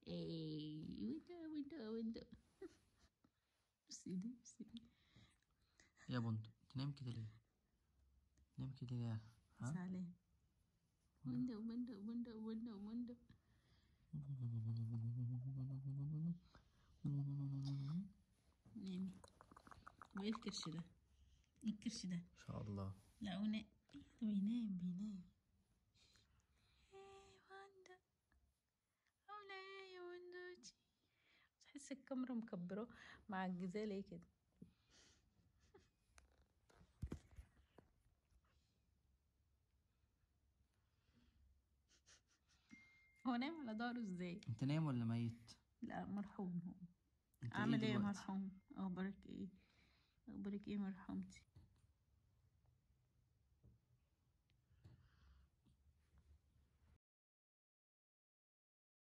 اي ويندو ويندو ويندو بس ايدي بس ايدي يا بندق تنام كده ليه تنام كده ليه ها سالم ويندو ويندو ويندو ويندو ويندو نامي وايه الكرش ده ايه الكرش ده ان شاء الله لا ونا إيه ده بينام بينام ايه واندا عاملة ايه يا وندوتي تحس الكاميرا مكبرة مع الجزالة ايه كده هو نايم على ظهره ازاي انت نايم ولا ميت لا مرحوم هو انت اعمل ايه يا دلوقتي؟ مرحوم اخبارك ايه اخبارك ايه مرحومتي